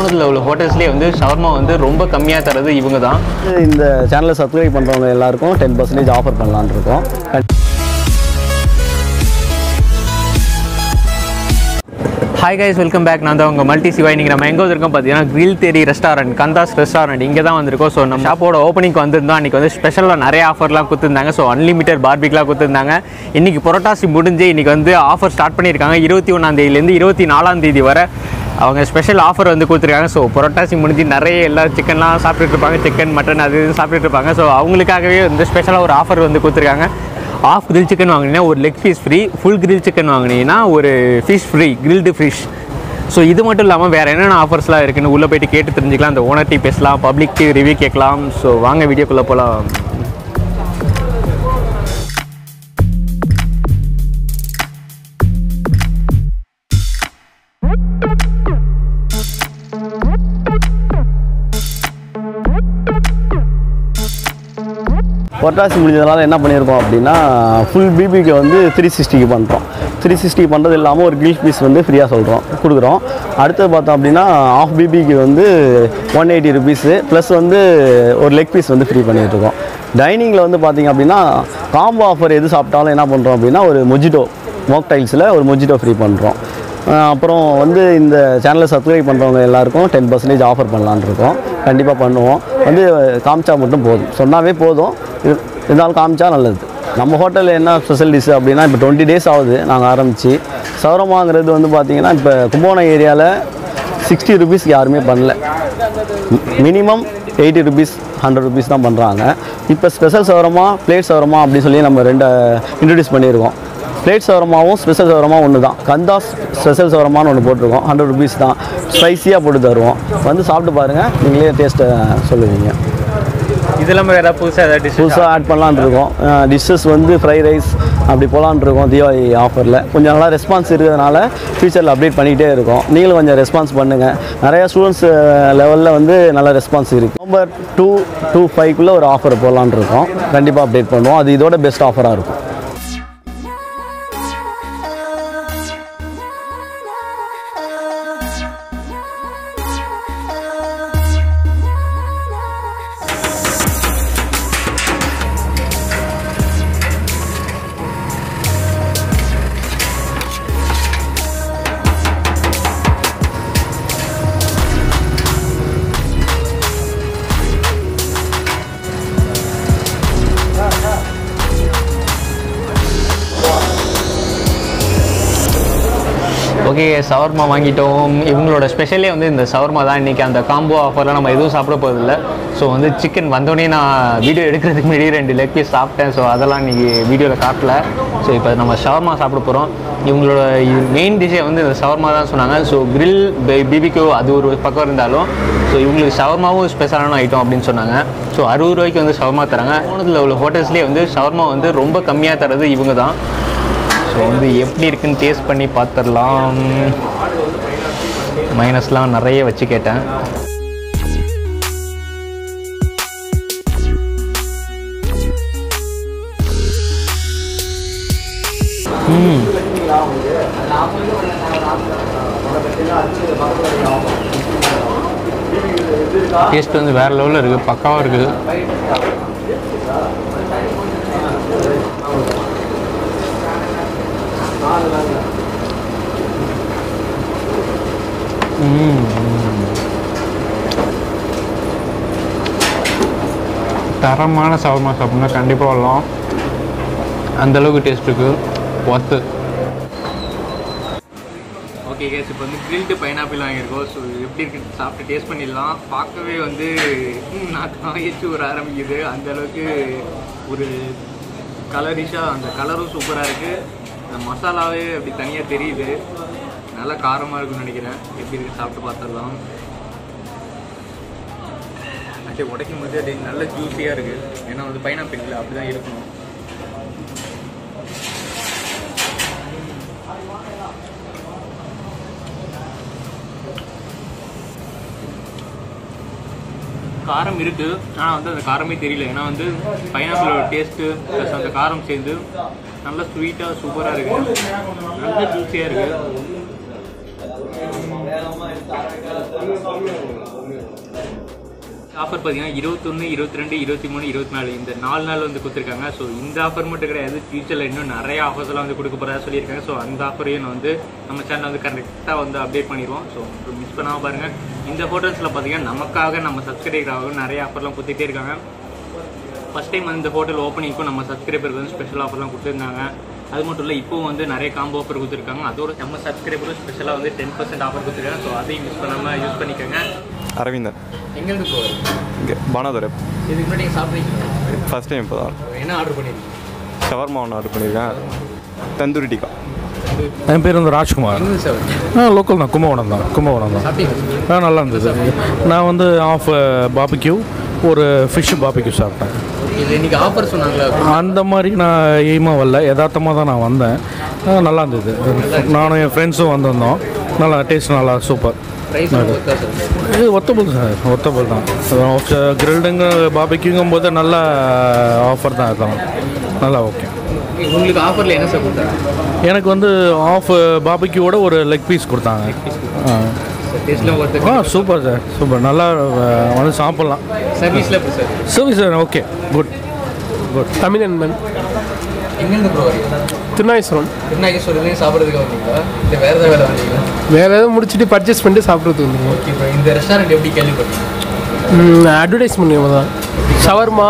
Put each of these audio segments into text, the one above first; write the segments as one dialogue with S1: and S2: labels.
S1: டவுனில் உள்ள ஹோட்டல்ஸ்லேயே வந்து ஷவர்மா வந்து ரொம்ப கம்மியாக தரது இவங்க தான்
S2: இந்த சேனலை சப்ஸ்கிரைப் பண்ணுறவங்க எல்லாருக்கும் டென் பர்சன்டேஜ் ஆஃபர் பண்ணலான்னு இருக்கோம்
S1: ஹாய் கைஸ் வெல்கம் பேக் நான் தான் உங்கள் மல்டி சிவா இன்றைக்கி நம்ம எங்கே வந்திருக்கோம் பார்த்தீங்கன்னா கிரில் தேரி ரெஸ்டாரண்ட் கந்தாஸ் ரெஸ்டாரண்ட் இங்கே தான் வந்திருக்கோம் ஸோ நம்ம ஷாப்போட ஓப்பனிங் வந்திருந்தோம் அன்றைக்கி வந்து ஸ்பெஷலாக நிறைய ஆஃபர்லாம் கொடுத்துருந்தாங்க ஸோ அன்லிமிட்டட் பார்பிக்லாம் கொடுத்துருந்தாங்க இன்றைக்கி புரட்டாசி முடிஞ்சு இன்றைக்கி வந்து ஆஃபர் ஸ்டார்ட் பண்ணியிருக்காங்க இருபத்தி ஒன்றாந்தேதியிலேருந்து இருபத்தி நாலாம் தேதி வரை அவங்க ஸ்பெஷல் ஆஃபர் வந்து கொடுத்துருக்காங்க ஸோ புரட்டாசி முடிஞ்சு நிறைய எல்லா சிக்கன்லாம் சாப்பிட்டுட்டு இருப்பாங்க சிக்கன் மட்டன் அது இது சாப்பிட்டுட்டு இருப்பாங்க ஸோ அவங்களுக்காகவே வந்து ஸ்பெஷலாக ஒரு ஆஃபர் வந்து கொடுத்துருக்காங்க ஆஃப் கிரில் சிக்கன் வாங்கினீங்கன்னா ஒரு leg piece free full grill chicken வாங்கினீங்கன்னா ஒரு fish free grilled fish so இது மட்டும் இல்லாமல் வேறு என்னென்ன ஆஃபர்ஸ்லாம் இருக்குன்னு உள்ளே போயிட்டு கேட்டு தெரிஞ்சுக்கலாம் அந்த ஓனர் டீ பேசலாம் பப்ளிக் டீ ரிவ்யூ கேட்கலாம் ஸோ வாங்க வீடியோக்குள்ளே போகலாம்
S2: பொட்டாசி முடிஞ்சதுனால என்ன பண்ணியிருக்கோம் அப்படின்னா ஃபுல் பிபிக்கு வந்து த்ரீ சிக்ஸ்டிக்கு பண்ணுறோம் த்ரீ சிக்ஸ்டி பண்ணுறது இல்லாமல் ஒரு கிரில் பீஸ் வந்து ஃப்ரீயாக சொல்கிறோம் கொடுக்குறோம் அடுத்தது பார்த்தோம் அப்படின்னா ஆஃப் பிபிக்கு வந்து ஒன் எயிட்டி ருபீஸு ப்ளஸ் வந்து ஒரு லெக் பீஸ் வந்து ஃப்ரீ பண்ணிகிட்ருக்கோம் டைனிங்கில் வந்து பார்த்திங்க அப்படின்னா காம்போ ஆஃபர் எது சாப்பிட்டாலும் என்ன பண்ணுறோம் அப்படின்னா ஒரு மொஜிட்டோ மோக் டைல்ஸில் ஒரு மொஜிட்டோ ஃப்ரீ பண்ணுறோம் அப்புறம் வந்து இந்த சேனலை சப்ஸ்கிரைப் பண்ணுறவங்க எல்லாருக்கும் டென் பர்சன்டேஜ் ஆஃபர் பண்ணலான்னு இருக்கோம் கண்டிப்பாக பண்ணுவோம் வந்து காமிச்சா மட்டும் போதும் சொன்னாவே போதும் இரு- இருந்தாலும் காமிச்சா நல்லது நம்ம ஹோட்டலில் என்ன ஸ்பெஷல் டிஷ் அப்படின்னா இப்போ டுவெண்ட்டி டேஸ் ஆகுது நாங்கள் ஆரம்பித்து சௌரமாங்கிறது வந்து பார்த்திங்கன்னா இப்போ கும்போணம் ஏரியாவில் சிக்ஸ்டி ருபீஸ்க்கு யாருமே பண்ணல minimum eighty rupees hundred rupees தான் பண்ணுறாங்க இப்போ ஸ்பெஷல் சவரமா பிளேட் சவரமா அப்படின்னு சொல்லி நம்ம ரெண்டு இன்ட்ரடியூஸ் பண்ணியிருக்கோம் பிளேட் சவரமாவும் ஸ்பெஷல் சவரமாவும் ஒன்று தான் கந்தாஸ் ஸ்பெஷல் சவரமான்னு ஒன்று போட்டிருக்கோம் ஹண்ட்ரட் ருபீஸ் தான் ஸ்பைஸியாக போட்டு தருவோம் வந்து சாப்பிட்டு பாருங்கள் நீங்களே டேஸ்ட்டை சொல்லுவீங்க
S1: இது இல்லாமல் வேறு புதுசாக ஏதாவது டிஷ்
S2: புதுசாக ஆட் பண்ணலான்னு இருக்கோம் டிஷ்ஷஸ் வந்து ஃப்ரை ரைஸ் அப்படி போகலான்னு இருக்கோம் தீபாவளி ஆஃபரில் கொஞ்சம் நல்லா ரெஸ்பான்ஸ் இருக்கிறதுனால ஃபியூச்சரில் அப்டேட் பண்ணிகிட்டே இருக்கோம் நீங்களும் கொஞ்சம் ரெஸ்பான்ஸ் பண்ணுங்கள் நிறையா ஸ்டூடெண்ட்ஸ் லெவலில் வந்து நல்ல ரெஸ்பான்ஸ் இருக்குது நவம்பர் டூ டூ ஃபைவ்க்குள்ளே ஒரு ஆஃபர் போகலான்னு இருக்கோம் கண்டிப்பாக அப்டேட் பண்ணுவோம் அது இதோட பெஸ்ட் ஆஃபராக இருக்கும்
S1: ஓகே சவர்மா வாங்கிட்டோம் இவங்களோட ஸ்பெஷலே வந்து இந்த சவர்மா தான் இன்றைக்கி அந்த காம்போ ஆஃபர்லாம் நம்ம எதுவும் சாப்பிட போகிறதில்ல ஸோ வந்து சிக்கன் வந்தோடனே நான் வீடியோ எடுக்கிறதுக்கு முன்னாடி ரெண்டு லெக் பீஸ் சாப்பிட்டேன் ஸோ அதெல்லாம் இன்றைக்கி வீடியோவில் காட்டல ஸோ இப்போ நம்ம ஷவர்மா சாப்பிட போகிறோம் இவங்களோட மெயின் டிஷ்ஷே வந்து இந்த ஷவர்மா தான் சொன்னாங்க ஸோ கிரில் பிபிக்யூ அது ஒரு பக்கம் இருந்தாலும் ஸோ இவங்களுக்கு ஷவர்மாவும் ஸ்பெஷலான ஐட்டம் அப்படின்னு சொன்னாங்க ஸோ அறுபது ரூபாய்க்கு வந்து ஷவர்மா தராங்க போனதில் உள்ள ஹோட்டல்ஸ்லேயே வந்து ஷவர்மா வந்து ரொம்ப கம்மியாக தரது இவங்க தான் ஸோ வந்து எப்படி இருக்குன்னு டேஸ்ட் பண்ணி பார்த்துடலாம் மைனஸ்லாம் நிறைய வச்சு கேட்டேன் ம் டேஸ்ட் வந்து வேறு லெவலில் இருக்குது பக்காவாக இருக்குது தரமான சவர்மா சாப்பிட்னா கண்டிப்பாக வரலாம் அந்த அளவுக்கு டேஸ்ட் இருக்கு ஒர்த்து ஓகே கேஸ் இப்போ வந்து கிரில்டு பைனாப்பிள் வாங்கியிருக்கோம் ஸோ எப்படி இருக்கு சாப்பிட்டு டேஸ்ட் பண்ணிடலாம் பார்க்கவே வந்து ம், நாக்கு எச்சு ஒரு ஆரம்பிக்குது அந்த அளவுக்கு ஒரு கலரிஷாக அந்த கலரும் சூப்பராக இருக்குது அந்த மசாலாவே அப்படி தனியாக தெரியுது நல்லா காரமாக இருக்குன்னு நினைக்கிறேன் எப்படி இருக்கு சாப்பிட்டு பார்த்துடலாம் அப்படியே உடைக்கும் போது அப்படியே நல்ல ஜூஸியாக இருக்குது ஏன்னா வந்து பைனாப்பிள் அப்படி தான் இருக்கணும் காரம் இருக்கு ஆனால் வந்து அந்த காரமே தெரியல ஏன்னா வந்து பைனாப்பிளோட டேஸ்ட்டு ப்ளஸ் அந்த காரம் சேர்ந்து நல்ல ஸ்வீட்டாக சூப்பராக இருக்கு நல்ல ஜூஸியாக இருக்கு ஆஃபர் பார்த்தீங்கன்னா இருபத்தொன்று இருபத்தி ரெண்டு இருபத்தி மூணு இருபத்தி நாலு இந்த நாலு நாள் வந்து கொடுத்துருக்காங்க ஸோ இந்த ஆஃபர் மட்டும் கிடையாது ஃபியூச்சரில் இன்னும் நிறைய ஆஃபர்ஸ் எல்லாம் வந்து கொடுக்க போகிறதா சொல்லியிருக்காங்க ஸோ அந்த ஆஃபரையும் நான் வந்து நம்ம சேனல் வந்து கரெக்டாக வந்து அப்டேட் பண்ணிடுவோம் ஸோ மிஸ் பண்ணாமல் பாருங்கள் இந்த ஹோட்டல்ஸில் பார்த்தீங்கன்னா நமக்காக நம்ம சப்ஸ்கிரைபராக நிறைய ஆஃபர்லாம் கொடுத்துட்டே இருக்காங்க ஃபஸ்ட் டைம் வந்து இந்த ஹோட்டல் ஓப்பனிங்க்கும் நம்ம சப்ஸ்கிரைபருக்கு வந்து ஸ்பெஷல் ஆஃபர்லாம் கொடுத்துருந்தாங்க அது மட்டும் இல்லை இப்போவும் வந்து நிறைய காம்போ ஆஃபர் கொடுத்துருக்காங்க அதோட நம்ம சப்ஸ்கிரைபரும் ஸ்பெஷலாக வந்து டென் பர்சன்ட் ஆஃபர் கொடுத்துருக்காங்க ஸோ அதையும் மிஸ் பண்ணாமல் யூஸ் பண்ணிக்கோங்க
S3: அரவிந்தன்
S1: எங்கேருந்து போவார்
S3: இங்கே பானாதுரை
S1: இதுக்கு முன்னாடி நீங்கள் சாப்பிட்றீங்க
S3: ஃபஸ்ட் டைம் இப்போ தான்
S1: என்ன ஆர்டர் பண்ணிருக்கீங்க
S3: ஷவர்மா ஒன்று ஆர்டர் பண்ணியிருக்கேன் தந்தூரி டிக்கா
S4: என் பேர் வந்து ராஜ்குமார்
S1: சார்
S4: ஆ லோக்கல் தான் கும்பகோணம் தான் கும்பகோணம் தான்
S1: சாப்பிட்டீங்க
S4: ஆ நல்லா இருந்தது நான் வந்து ஆஃப் பாபிக்யூ ஒரு ஃபிஷ் பாபிக்யூ சாப்பிட்டேன்
S1: இது இன்னைக்கு ஆஃபர் சொன்னாங்களா
S4: அந்த மாதிரி நான் எய்மாக வரல யதார்த்தமாக தான் நான் வந்தேன் ஆ, நல்லா இருந்தது நானும் என் ஃப்ரெண்ட்ஸும் வந்திருந்தோம் நல்லா டேஸ்ட் நல்லா சூப்பர்
S1: ப்ரைஸ் ஒர்த்தா சார்
S4: இது ஒத்தபிள் சார் ஒத்தபிள் தான் கிரில்டுங்க பாபிக்யூங்கும் போது நல்ல ஆஃபர் தான் இதுதான் நல்லா ஓகே
S1: உங்களுக்கு ஆஃபரில் என்ன சார் கொடுத்தாங்க
S4: எனக்கு வந்து ஆஃப் பாபிக்யூவோட ஒரு லெக் பீஸ் கொடுத்தாங்க ஆ
S1: டேஸ்ட்லாம் ஒர்த்து
S4: ஆ சூப்பர் சார் சூப்பர் நல்லா அஹ், வந்து சாப்பிட்லாம்
S1: சர்வீஸில் எப்படி sir
S4: service okay good good
S5: Tamilanban
S1: எங்கேருந்து ப்ரோ வரீங்க
S5: திருநாகேஸ்வரம்
S1: திருநாகேஸ்வரத்துலேயும் சாப்பிட்றதுக்கு வந்தீங்களா இல்லை வேறு ஏதாவது வேலை வந்தீங்களா
S5: வேறு ஏதாவது முடிச்சுட்டு பர்ச்சேஸ் பண்ணிட்டு சாப்பிட்றது வந்துருங்க
S1: ஓகே ப்ரோ இந்த ரெஸ்டாரண்ட் எப்படி கேள்விப்பட்டீங்க
S5: அட்வர்டைஸ் பண்ணுவோம் தான் ஷவர்மா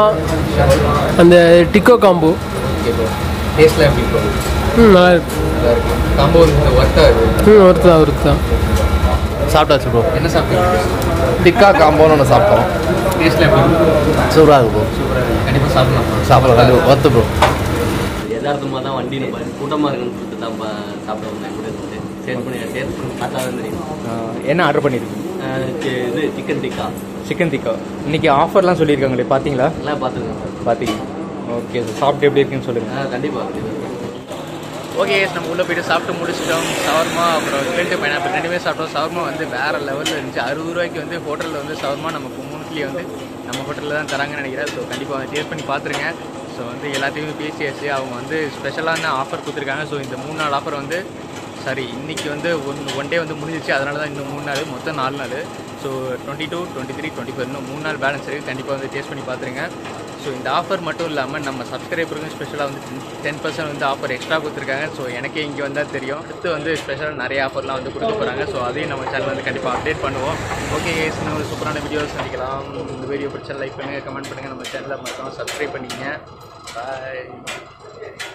S5: அந்த டிக்கோ காம்போ
S1: ஓகே ப்ரோ டேஸ்ட்லாம் எப்படி ப்ரோ
S5: ம் நல்லா இருக்கு
S1: நல்லா இருக்கு காம்போ வந்து ஒர்த்தாக இருக்குது
S5: ம் ஒருத்தர் தான் ஒருத்தர் தான்
S2: சாப்பிட்டாச்சு ப்ரோ
S1: என்ன சாப்பிட்டீங்க
S2: டிக்கா காம்போன்னு ஒன்று சாப்பிட்டோம்
S1: டேஸ்ட்லாம் எப்படி
S2: சூப்பராக இருக்கும்
S1: சூப்பராக இருக்குது கண்டிப்பாக சாப்பிடலாம்
S2: சாப்பிடலாம் கண்டிப்பாக ஒத்து ப்ரோ
S6: யதார்த்தமாக தான் வண்டியில் பாரு கூட்டமாக இருக்குன்னு சொல்லிட்டு தான் பா- சாப்பிட வந்தேன் கூட இருந்து டேஸ்ட் பண்ணி டேஸ்ட் பண்ணி பார்த்தா தான் தெரியும்
S1: என்ன ஆர்டர் பண்ணியிருக்கீங்க
S6: அஹ் சி- இது சிக்கன் டிக்கா
S1: சிக்கன் டிக்கா இன்னைக்கு ஆஃபர்லாம் சொல்லியிருக்காங்களே பார்த்தீங்களா
S6: எல்லாம் பார்த்துருக்கேன் சார்
S1: பார்த்தீங்க ஓகே சார் சாப்பிட்டு எப்படி இருக்குன்னு சொல்லுங்கள்
S6: ஆ கண்டிப்பாக
S1: ஓகே நம்ம உள்ளே போயிட்டு சாப்பிட்டு முடிச்சிட்டோம் சவர்மா அப்புறம் ரெண்டு பைனாப்பிள் ரெண்டுமே சாப்பிட்டோம் சவர்மா வந்து வேறு லெவலில் இருந்துச்சு அறுபது ரூபாய்க்கு வந்து ஹோட்டலில் வந்து சவர்மா நம்ம கும்பகோணத்துலேயே வந்து நம்ம ஹோட்டலில் தான் தராங்கன்னு நினைக்கிறேன் ஸோ கண்டிப்பாக வந்து டேஸ்ட் பண்ணி பார்த்துருங்க ஸோ வந்து எல்லாத்தையுமே பேசியாச்சு அவங்க வந்து ஸ்பெஷலான ஆஃபர் கொடுத்துருக்காங்க ஸோ இந்த மூணு நாள் ஆஃபர் வந்து சாரி இன்னைக்கு வந்து ஒன் ஒன் டே வந்து முடிஞ்சிச்சு அதனால தான் இன்னும் மூணு நாள் மொத்தம் நாலு நாள் so twenty two twenty three twenty four இன்னும் மூணு நாள் பேலன்ஸ் இருக்குது கண்டிப்பாக வந்து டேஸ்ட் பண்ணி பார்த்துருங்க ஸோ இந்த ஆஃபர் மட்டும் இல்லாமல் நம்ம சப்ஸ்கிரைபருக்கும் ஸ்பெஷலாக வந்து டென் பர்சன்ட் வந்து ஆஃபர் எக்ஸ்ட்ரா கொடுத்துருக்காங்க ஸோ எனக்கே இங்கே வந்தால் தெரியும் அடுத்து வந்து ஸ்பெஷலாக நிறைய ஆஃபர்லாம் வந்து கொடுக்க போகிறாங்க ஸோ அதையும் நம்ம சேனல் வந்து கண்டிப்பாக அப்டேட் பண்ணுவோம் ஓகே இன்னும் ஒரு சூப்பரான வீடியோஸ் சந்திக்கலாம் இந்த வீடியோ பிடிச்சா லைக் பண்ணுங்கள் கமெண்ட் பண்ணுங்கள் நம்ம சேனலை மறக்காம சப்ஸ்கிரைப் பண்ணிக்கங்க பாய்